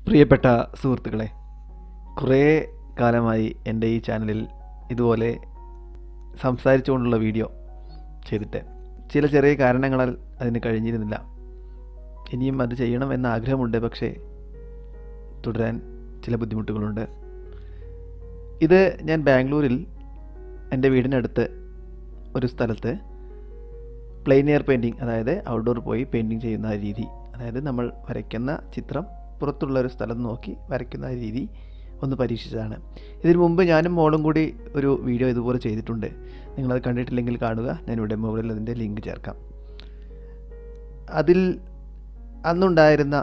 പ്രിയപ്പെട്ട സുഹൃത്തുക്കളെ കുറേ കാലമായി എൻ്റെ ഈ ചാനലിൽ ഇതുപോലെ സംസാരിച്ചുകൊണ്ടുള്ള വീഡിയോ ചെയ്തിട്ട് ചില ചെറിയ കാരണങ്ങളാൽ അതിന് കഴിഞ്ഞിരുന്നില്ല ഇനിയും അത് ചെയ്യണം എന്ന ആഗ്രഹമുണ്ട് പക്ഷേ തുടരാൻ ചില ബുദ്ധിമുട്ടുകളുണ്ട് ഇത് ഞാൻ ബാംഗ്ലൂരിൽ എൻ്റെ വീടിനടുത്ത് ഒരു സ്ഥലത്ത് പ്ലെയിൻ എയർ പെയിൻറ്റിങ് അതായത് ഔട്ട്ഡോർ പോയി പെയിൻറ്റിങ് ചെയ്യുന്ന രീതി അതായത് നമ്മൾ വരയ്ക്കുന്ന ചിത്രം പുറത്തുള്ള ഒരു സ്ഥലം നോക്കി വരയ്ക്കുന്ന രീതി ഒന്ന് പരീക്ഷിച്ചതാണ് ഇതിനു മുമ്പ് ഞാനും മോളും കൂടി ഒരു വീഡിയോ ഇതുപോലെ ചെയ്തിട്ടുണ്ട് നിങ്ങളത് കണ്ടിട്ടില്ലെങ്കിൽ കാണുക ഞാനിവിടെ മുകളിൽ അതിൻ്റെ ലിങ്ക് ചേർക്കാം അതിൽ അന്നുണ്ടായിരുന്ന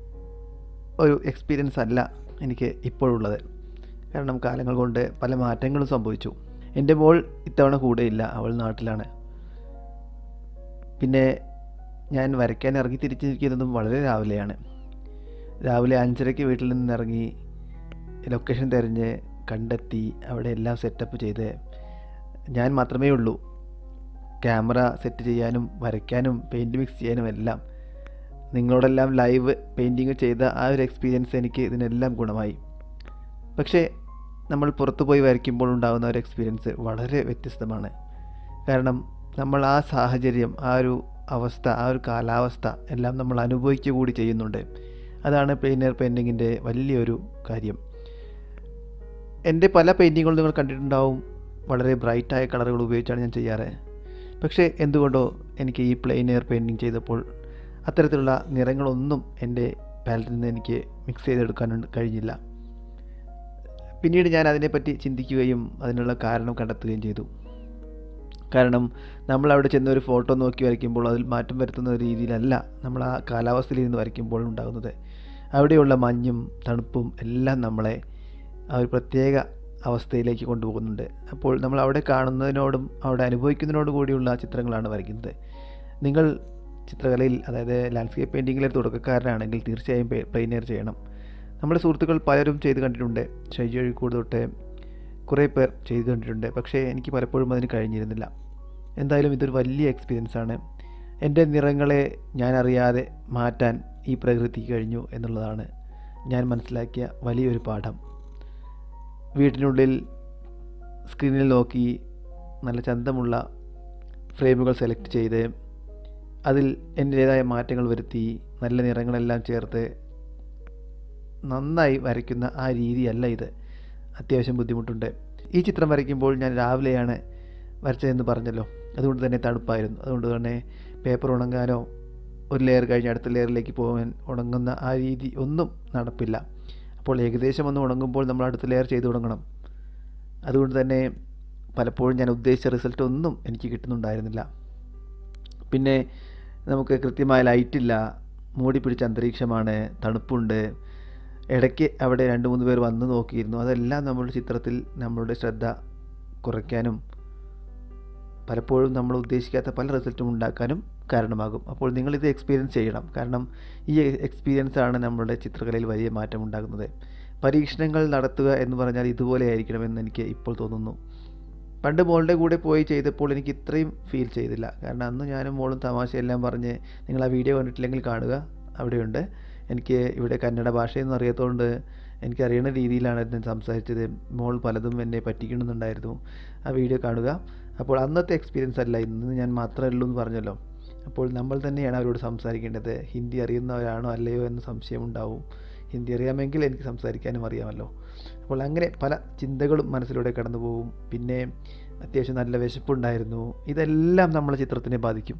ഒരു എക്സ്പീരിയൻസ് അല്ല എനിക്ക് ഇപ്പോഴുള്ളത് കാരണം കാലങ്ങൾ കൊണ്ട് പല മാറ്റങ്ങളും സംഭവിച്ചു എൻ്റെ മോൾ ഇത്തവണ കൂടെയില്ല അവൾ നാട്ടിലാണ് പിന്നെ ഞാൻ വരയ്ക്കാൻ ഇറങ്ങി തിരിച്ചിരിക്കുന്നതും വളരെ രാവിലെയാണ് രാവിലെ അഞ്ചരയ്ക്ക് വീട്ടിൽ നിന്ന് ഇറങ്ങി ലൊക്കേഷൻ തിരഞ്ഞ് കണ്ടെത്തി അവിടെ എല്ലാം സെറ്റപ്പ് ചെയ്ത് ഞാൻ മാത്രമേ ഉള്ളൂ ക്യാമറ സെറ്റ് ചെയ്യാനും വരയ്ക്കാനും പെയിൻറ് മിക്സ് ചെയ്യാനും എല്ലാം നിങ്ങളോടെല്ലാം ലൈവ് പെയിൻറ്റിങ് ചെയ്ത ആ ഒരു എക്സ്പീരിയൻസ് എനിക്ക് ഇതിനെല്ലാം ഗുണമായി പക്ഷേ നമ്മൾ പുറത്തു പോയി വരയ്ക്കുമ്പോൾ ഉണ്ടാകുന്ന ഒരു എക്സ്പീരിയൻസ് വളരെ വ്യത്യസ്തമാണ് കാരണം നമ്മൾ ആ സാഹചര്യം ആ ഒരു അവസ്ഥ ആ ഒരു കാലാവസ്ഥ എല്ലാം നമ്മൾ അനുഭവിക്കുക കൂടി ചെയ്യുന്നുണ്ട് അതാണ് പെയിൻറ്റർ പെയിൻറ്റിങ്ങിൻ്റെ വലിയൊരു കാര്യം എൻ്റെ പല പെയിൻറ്റിങ്ങുകളും നിങ്ങൾ കണ്ടിട്ടുണ്ടാവും വളരെ ബ്രൈറ്റായ കളറുകൾ ഉപയോഗിച്ചാണ് ഞാൻ ചെയ്യാറ് പക്ഷേ എന്തുകൊണ്ടോ എനിക്ക് ഈ പ്ലെയിൻ എയർ പെയിൻറ്റിങ് ചെയ്തപ്പോൾ അത്തരത്തിലുള്ള നിറങ്ങളൊന്നും എൻ്റെ പാലറ്റിൽ നിന്ന് എനിക്ക് മിക്സ് ചെയ്തെടുക്കാൻ കഴിഞ്ഞില്ല പിന്നീട് ഞാൻ അതിനെപ്പറ്റി ചിന്തിക്കുകയും അതിനുള്ള കാരണം കണ്ടെത്തുകയും ചെയ്തു കാരണം നമ്മൾ അവിടെ ചെന്ന് ഒരു ഫോട്ടോ നോക്കി വരയ്ക്കുമ്പോൾ അതിൽ മാറ്റം വരുത്തുന്ന രീതിയിലല്ല നമ്മൾ ആ കാലാവസ്ഥയിൽ നിന്ന് വരയ്ക്കുമ്പോൾ ഉണ്ടാകുന്നത് അവിടെയുള്ള മഞ്ഞും തണുപ്പും എല്ലാം നമ്മളെ ആ ഒരു പ്രത്യേക അവസ്ഥയിലേക്ക് കൊണ്ടുപോകുന്നുണ്ട് അപ്പോൾ നമ്മൾ അവിടെ കാണുന്നതിനോടും അവിടെ അനുഭവിക്കുന്നതിനോട് കൂടിയുള്ള ചിത്രങ്ങളാണ് വരയ്ക്കുന്നത് നിങ്ങൾ ചിത്രകലയിൽ അതായത് ലാൻഡ്സ്കേപ്പ് പെയിൻറ്റിങ്ങിലെ തുടക്കക്കാരനാണെങ്കിൽ തീർച്ചയായും പ്ലെയിനെയർ ചെയ്യണം നമ്മുടെ സുഹൃത്തുക്കൾ പലരും ചെയ്ത് കണ്ടിട്ടുണ്ട് ഷൈജി അഴിക്കൂട് തൊട്ട് കുറേ പേർ ചെയ്ത് കണ്ടിട്ടുണ്ട് പക്ഷേ എനിക്ക് പലപ്പോഴും അതിന് കഴിഞ്ഞിരുന്നില്ല എന്തായാലും ഇതൊരു വലിയ എക്സ്പീരിയൻസ് ആണ് എൻ്റെ നിറങ്ങളെ ഞാൻ അറിയാതെ മാറ്റാൻ ഈ പ്രകൃതിക്ക് കഴിഞ്ഞു എന്നുള്ളതാണ് ഞാൻ മനസ്സിലാക്കിയ വലിയൊരു പാഠം വീട്ടിനുള്ളിൽ സ്ക്രീനിൽ നോക്കി നല്ല ചന്തമുള്ള ഫ്രെയിമുകൾ സെലക്ട് ചെയ്ത് അതിൽ എൻ്റേതായ മാറ്റങ്ങൾ വരുത്തി നല്ല നിറങ്ങളെല്ലാം ചേർത്ത് നന്നായി വരയ്ക്കുന്ന ആ രീതിയല്ല ഇത് അത്യാവശ്യം ബുദ്ധിമുട്ടുണ്ട് ഈ ചിത്രം വരയ്ക്കുമ്പോൾ ഞാൻ രാവിലെയാണ് വരച്ചതെന്ന് പറഞ്ഞല്ലോ അതുകൊണ്ട് തന്നെ തണുപ്പായിരുന്നു അതുകൊണ്ട് തന്നെ പേപ്പർ ഉണങ്ങാനോ ഒരു ലെയർ കഴിഞ്ഞ് അടുത്ത ലെയറിലേക്ക് പോകാൻ ഉണങ്ങുന്ന ആ രീതി ഒന്നും നടപ്പില്ല അപ്പോൾ ഏകദേശം ഒന്ന് ഉണങ്ങുമ്പോൾ നമ്മൾ അടുത്ത ലെയർ ചെയ്ത് തുടങ്ങണം അതുകൊണ്ട് തന്നെ പലപ്പോഴും ഞാൻ ഉദ്ദേശിച്ച റിസൾട്ട് ഒന്നും എനിക്ക് കിട്ടുന്നുണ്ടായിരുന്നില്ല പിന്നെ നമുക്ക് കൃത്യമായ ലൈറ്റില്ല മൂടി പിടിച്ച അന്തരീക്ഷമാണ് തണുപ്പുണ്ട് ഇടയ്ക്ക് അവിടെ രണ്ട് മൂന്ന് പേർ വന്ന് നോക്കിയിരുന്നു അതെല്ലാം നമ്മളുടെ ചിത്രത്തിൽ നമ്മളുടെ ശ്രദ്ധ കുറയ്ക്കാനും പലപ്പോഴും നമ്മൾ ഉദ്ദേശിക്കാത്ത പല റിസൾട്ടും ഉണ്ടാക്കാനും കാരണമാകും അപ്പോൾ നിങ്ങളിത് എക്സ്പീരിയൻസ് ചെയ്യണം കാരണം ഈ എക്സ്പീരിയൻസ് ആണ് നമ്മളുടെ ചിത്രകലയിൽ വലിയ മാറ്റം ഉണ്ടാകുന്നത് പരീക്ഷണങ്ങൾ നടത്തുക എന്ന് പറഞ്ഞാൽ ഇതുപോലെ ആയിരിക്കണമെന്ന് എനിക്ക് ഇപ്പോൾ തോന്നുന്നു പണ്ട് മോളുടെ കൂടെ പോയി ചെയ്തപ്പോൾ എനിക്ക് ഇത്രയും ഫീൽ ചെയ്തില്ല കാരണം അന്ന് ഞാനും മോളും തമാശയെല്ലാം പറഞ്ഞ് നിങ്ങൾ ആ വീഡിയോ കണ്ടിട്ടില്ലെങ്കിൽ കാണുക അവിടെയുണ്ട് എനിക്ക് ഇവിടെ കന്നഡ ഭാഷയൊന്നും അറിയാത്തതുകൊണ്ട് എനിക്കറിയുന്ന രീതിയിലാണ് ഞാൻ സംസാരിച്ചത് മോൾ പലതും എന്നെ പറ്റിക്കണമെന്നുണ്ടായിരുന്നു ആ വീഡിയോ കാണുക അപ്പോൾ അന്നത്തെ എക്സ്പീരിയൻസ് അല്ല ഇന്ന് ഞാൻ മാത്രമേ ഉള്ളൂ എന്ന് പറഞ്ഞല്ലോ അപ്പോൾ നമ്മൾ തന്നെയാണ് അവരോട് സംസാരിക്കേണ്ടത് ഹിന്ദി അറിയുന്നവരാണോ അല്ലയോ എന്ന് സംശയമുണ്ടാവും ഹിന്ദി അറിയാമെങ്കിൽ എനിക്ക് സംസാരിക്കാനും അറിയാമല്ലോ അപ്പോൾ അങ്ങനെ പല ചിന്തകളും മനസ്സിലൂടെ കടന്നു പോകും പിന്നെ അത്യാവശ്യം നല്ല വിശപ്പുണ്ടായിരുന്നു ഇതെല്ലാം നമ്മളെ ചിത്രത്തിനെ ബാധിക്കും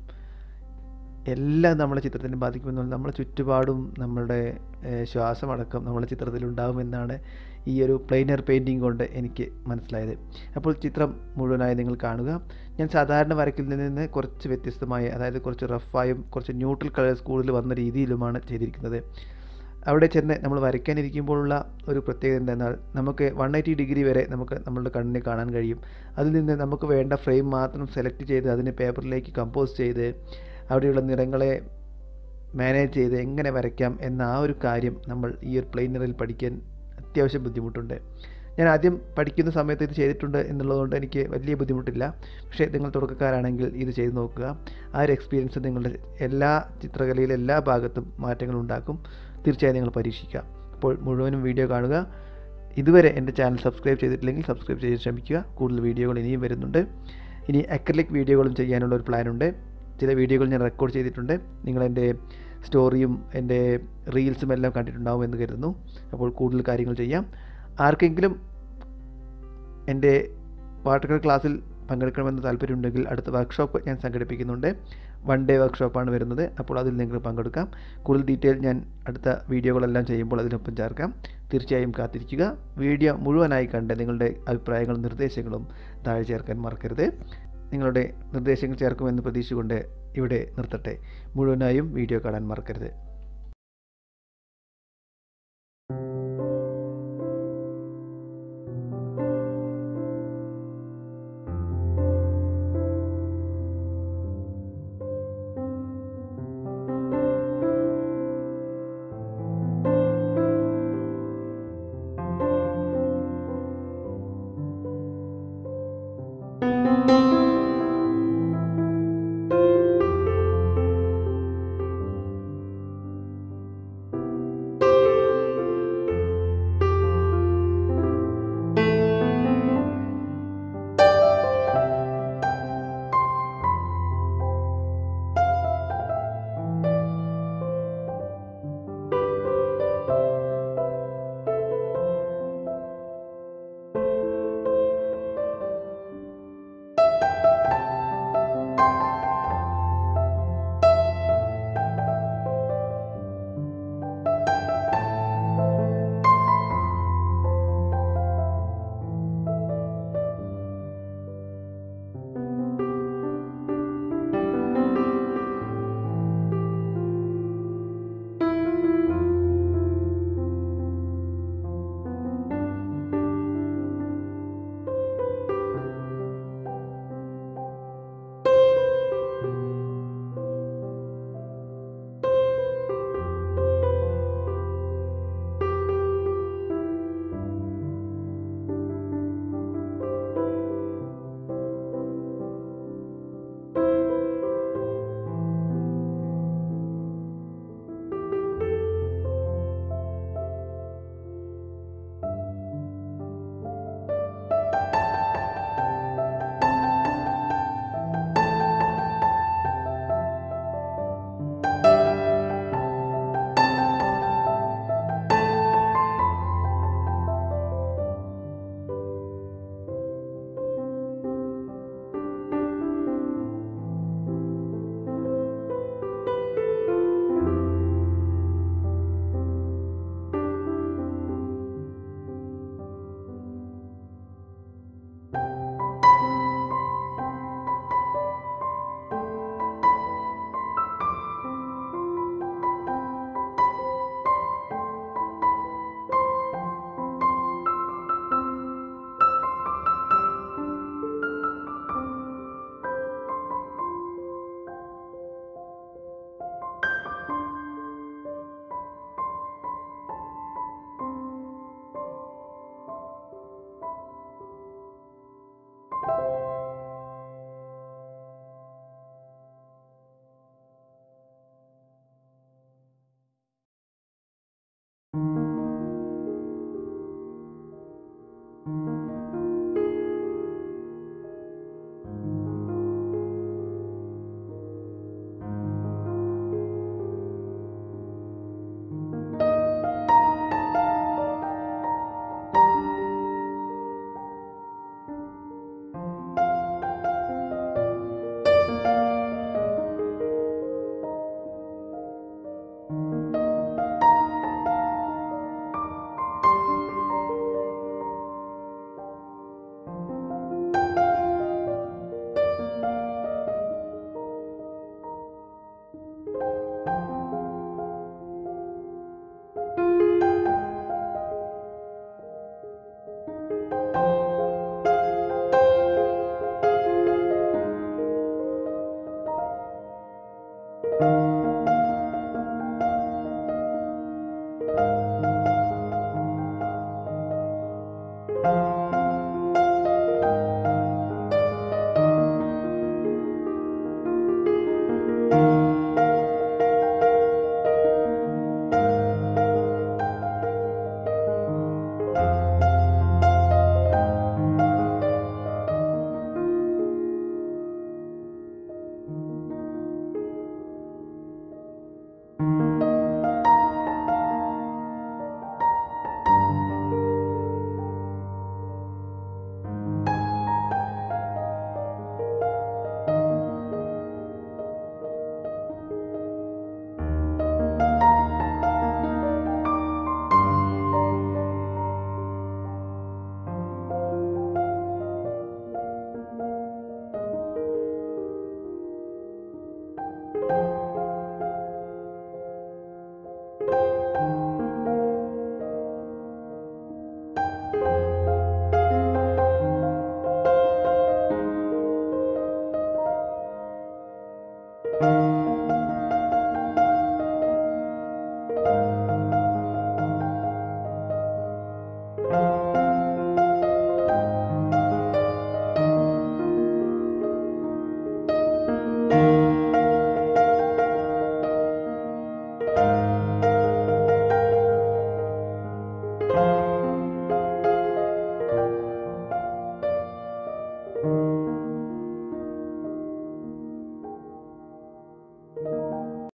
എല്ലാം നമ്മളെ ചിത്രത്തിനെ ബാധിക്കുമെന്നുള്ള നമ്മളെ ചുറ്റുപാടും നമ്മളുടെ ശ്വാസമടക്കം നമ്മളെ ചിത്രത്തിലുണ്ടാകുമെന്നാണ് ഈ ഒരു പ്ലെയിനർ പെയിൻറ്റിങ് കൊണ്ട് എനിക്ക് മനസ്സിലായത് അപ്പോൾ ചിത്രം മുഴുവനായി നിങ്ങൾ കാണുക ഞാൻ സാധാരണ വരയ്ക്കുന്നതിൽ നിന്ന് കുറച്ച് വ്യത്യസ്തമായി അതായത് കുറച്ച് റഫായും കുറച്ച് ന്യൂട്രൽ കളേഴ്സ് കൂടുതൽ വന്ന രീതിയിലുമാണ് ചെയ്തിരിക്കുന്നത് അവിടെ ചെന്ന് നമ്മൾ വരയ്ക്കാനിരിക്കുമ്പോഴുള്ള ഒരു പ്രത്യേകത എന്തെന്നാൽ നമുക്ക് വൺ എയ്റ്റി ഡിഗ്രി വരെ നമുക്ക് നമ്മളുടെ കണ്ണിനെ കാണാൻ കഴിയും അതിൽ നിന്ന് നമുക്ക് വേണ്ട ഫ്രെയിം മാത്രം സെലക്ട് ചെയ്ത് അതിനെ പേപ്പറിലേക്ക് കമ്പോസ് ചെയ്ത് അവിടെയുള്ള നിറങ്ങളെ മാനേജ് ചെയ്ത് എങ്ങനെ വരയ്ക്കാം എന്ന ആ ഒരു കാര്യം നമ്മൾ ഈ ഒരു പ്ലെയിനറിൽ പഠിക്കാൻ അത്യാവശ്യം ബുദ്ധിമുട്ടുണ്ട് ഞാൻ ആദ്യം പഠിക്കുന്ന സമയത്ത് ഇത് ചെയ്തിട്ടുണ്ട് എന്നുള്ളതുകൊണ്ട് എനിക്ക് വലിയ ബുദ്ധിമുട്ടില്ല പക്ഷേ നിങ്ങൾ തുടക്കക്കാരാണെങ്കിൽ ഇത് ചെയ്ത് നോക്കുക ആ ഒരു എക്സ്പീരിയൻസ് നിങ്ങളുടെ എല്ലാ ചിത്രകലയിലെ എല്ലാ ഭാഗത്തും മാറ്റങ്ങൾ ഉണ്ടാക്കും തീർച്ചയായും നിങ്ങൾ പരീക്ഷിക്കുക അപ്പോൾ മുഴുവനും വീഡിയോ കാണുക ഇതുവരെ എൻ്റെ ചാനൽ സബ്സ്ക്രൈബ് ചെയ്തിട്ടില്ലെങ്കിൽ സബ്സ്ക്രൈബ് ചെയ്ത് ശ്രമിക്കുക കൂടുതൽ വീഡിയോകൾ ഇനിയും വരുന്നുണ്ട് ഇനി അക്രലിക് വീഡിയോകളും ചെയ്യാനുള്ള ഒരു പ്ലാനുണ്ട് ചില വീഡിയോകൾ ഞാൻ റെക്കോർഡ് ചെയ്തിട്ടുണ്ട് നിങ്ങളെൻ്റെ സ്റ്റോറിയും എൻ്റെ റീൽസും എല്ലാം കണ്ടിട്ടുണ്ടാവും എന്ന് കരുതുന്നു അപ്പോൾ കൂടുതൽ കാര്യങ്ങൾ ചെയ്യാം ആർക്കെങ്കിലും എൻ്റെ വാട്ടർ ക്ലാസ്സിൽ പങ്കെടുക്കണമെന്ന് താല്പര്യമുണ്ടെങ്കിൽ അടുത്ത വർക്ക്ഷോപ്പ് ഞാൻ സംഘടിപ്പിക്കുന്നുണ്ട് വൺ ഡേ വർക്ക്ഷോപ്പാണ് വരുന്നത് അപ്പോൾ അതിൽ നിങ്ങൾക്ക് പങ്കെടുക്കാം കൂടുതൽ ഡീറ്റെയിൽ ഞാൻ അടുത്ത വീഡിയോകളെല്ലാം ചെയ്യുമ്പോൾ അതിനൊപ്പം ചേർക്കാം തീർച്ചയായും കാത്തിരിക്കുക വീഡിയോ മുഴുവനായി കണ്ട് നിങ്ങളുടെ അഭിപ്രായങ്ങളും നിർദ്ദേശങ്ങളും താഴെ ചേർക്കാൻ മറക്കരുത് നിങ്ങളുടെ നിർദ്ദേശങ്ങൾ ചേർക്കുമെന്ന് പ്രതീക്ഷിച്ചുകൊണ്ട് ഇവിടെ നിർത്തട്ടെ മുഴുവനായും വീഡിയോ കാണാൻ മറക്കരുത്